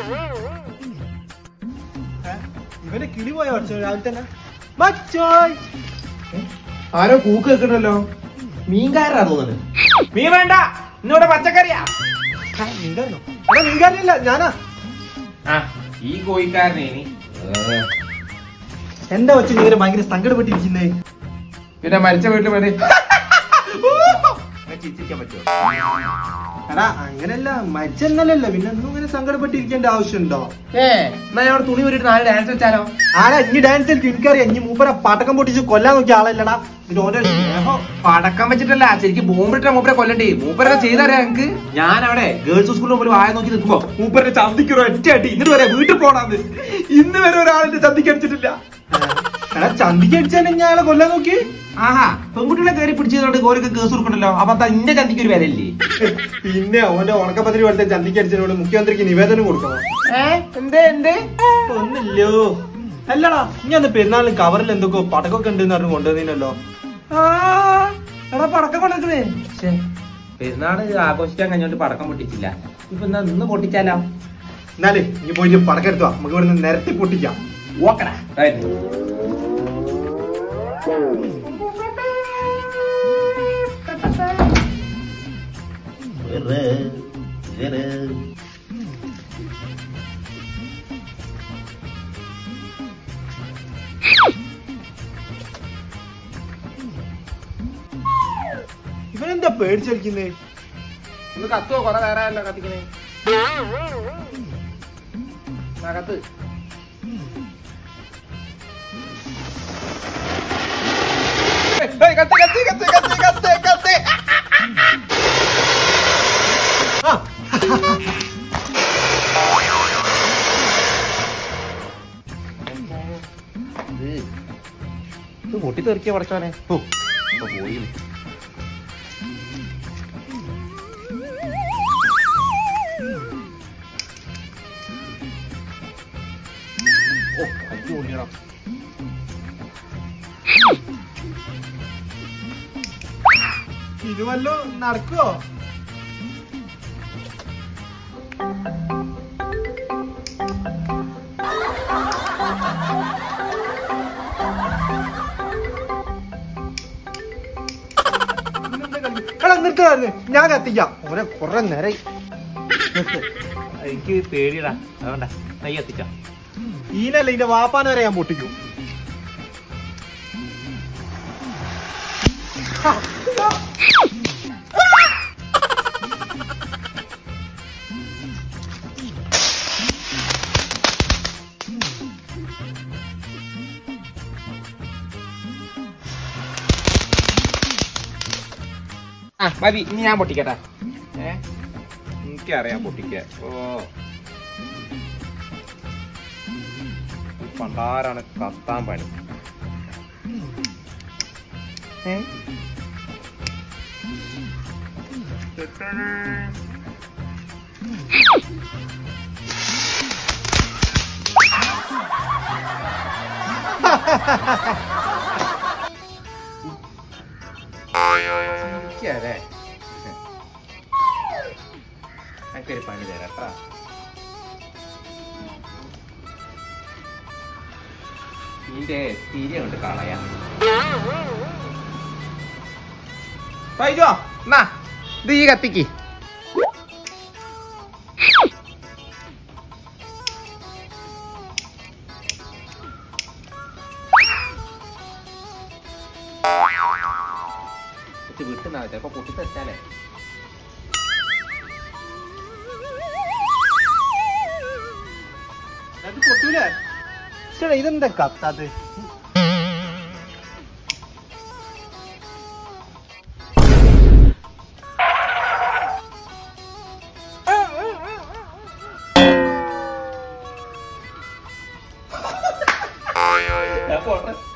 ഇവനെ കിളി പോയ മച്ചോ രാവിലെ തന്നെ മച്ചോയ് ആരോ കൂക്ക് വെക്കണല്ലോ മീൻകാരനാ തോന്നുന്നത് മീൻ വേണ്ട ഇന്നിവിടെ പച്ചക്കറിയാ മീൻകാരനോ എടാ മീൻകാരനില്ല ഞാനാ ആ ഈ കോഴിക്കാരനെ ഇനി എന്താ വെച്ച് ഇങ്ങനെ ഭയങ്കര സങ്കടപ്പെട്ടിരിക്കുന്നേ പിന്നെ മരിച്ച വീട്ടിൽ വേണ്ടി ചിരിക്കാൻ പറ്റുമോ എടാ അങ്ങനല്ല മരിച്ചെന്നല്ലല്ലോ പിന്നെ ഒന്നും ഇങ്ങനെ സങ്കടപ്പെട്ടിരിക്കേണ്ട ആവശ്യമുണ്ടോ ഏ എന്നാ ഞാൻ അവിടെ തുണി ഊരിട്ട് നാല് ഡാൻസ് വെച്ചാലോ ആരാ ഇനി ഡാൻസ് കളിക്കും എനിക്കറിയാം ഇനി മൂപ്പര പടക്കം പൊട്ടിച്ച് കൊല്ലാൻ നോക്കിയ ആളല്ലടാ ഇത് ഓരോ സ്നേഹം പടക്കം വെച്ചിട്ടല്ല ശരിക്കും ബോംബിട്ട മൂപ്പരെ കൊല്ലണ്ടേ മൂപ്പരൊക്കെ ചെയ്തറിയാ എനിക്ക് ഞാൻ അവിടെ ഗേൾസ് സ്കൂളിൽ മുമ്പിൽ വായ നോക്കി നിൽക്കുമ്പോ മൂപ്പരുടെ ചന്തിക്ക് ഒരു ഒറ്റ അടി ഇന്നിട്ട് വരെ വീട്ടിൽ പോണാന്ന് ഇന്ന് വരെ ഒരാളിന്റെ ചന്തിക്ക് അടിച്ചിട്ടില്ല എടാ ചന്തിക്ക് അടിച്ചാൽ ഞാൻ അയാളെ കൊല്ലാൻ നോക്കി ആഹാ പെൺകുട്ടികളെ കയറി പിടിച്ചതുകൊണ്ട് ഓരൊക്കെ കേസ് കൊടുക്കണ്ടല്ലോ അപ്പൊ എന്താ ഇന്റെ ചന്തിക്ക് ഒരു വിലയില്ലേ പിന്നെ അവന്റെ ഉണക്കപ്പത്തിരി പോലത്തെ ചന്തിക്ക് അടിച്ചതിനോട് മുഖ്യമന്ത്രിക്ക് നിവേദനം കൊടുക്കണം ഏ എന്തേ എന്തേ ഒന്നില്ലോ അല്ലടാ ഇനി അന്ന് പെരുന്നാളിന് കവറിൽ എന്തൊക്കെ പടക്കൊക്കെ ഉണ്ട് എന്ന് പറഞ്ഞു കൊണ്ടുവന്നീനല്ലോ ആ എടാ പടക്കം കൊണ്ടിരിക്കണേ പക്ഷേ പെരുന്നാള് ആഘോഷിക്കാൻ കഴിഞ്ഞോണ്ട് പടക്കം പൊട്ടിച്ചില്ല ഇപ്പൊ എന്നാ ഇന്ന് പൊട്ടിച്ചാലോ എന്നാലേ ഇനി പോയിട്ട് പടക്കം എടുത്തു വാ. നമുക്ക് ഇവിടെ നിരത്തി പൊട്ടിക്കാം ഓക്കടാ ഇവനെന്താ പേടിച്ചടിക്കുന്നേ ഒന്ന് കത്തുവോ കൊറേ നേരമല്ലോ കത്തിക്കണേ ആ, കത്ത് ഏയ്, കത്ത്, കത്ത്, കത്ത്, കത്ത്, കത്ത്, കത്ത്. ആ ഇത് ഇത് പൊട്ടിത്തെറിക്കുക പടച്ചോനെ ഓ ഇപ്പൊ പോയി ഓ അഞ്ചു പൊള്ളിയണം ഇത് വല്ലോ നടക്കുവോ എടാ നിർത്തുവായിരുന്നു ഞാൻ കത്തിക്കാം ഓനെ കൊറേ നേരം എനിക്ക് പേടിയടാ അതുകൊണ്ടാ നെയ്യ് എത്തിച്ചാ ഈനല്ല ഇതിന്റെ വാപ്പാൻ വരെ ഞാൻ പൊട്ടിക്കും ആ മതി ഇനി ഞാൻ പൊട്ടിക്കട്ടെ ഏ എനിക്കറിയാം പൊട്ടിക്കാൻ ഓ ഈ പണ്ടാരാണ് കത്താൻ പണി ഏ എനിക്കറിയാം എനിക്കൊരു പണി തരാം കേട്ടാ ഇതിന്റെ തിരി കൊണ്ട് കളയാം പൈജോ എന്നാ ഇത് ഈ കത്തിക്ക് വിട്ടുന്നാ ചിലപ്പോ പൊട്ടിത്തെറ്റാലേ അത് പൊട്ടൂലേ ചേട്ടാ ഇതെന്താ കത്താത് ഞാൻ പോട്ടെ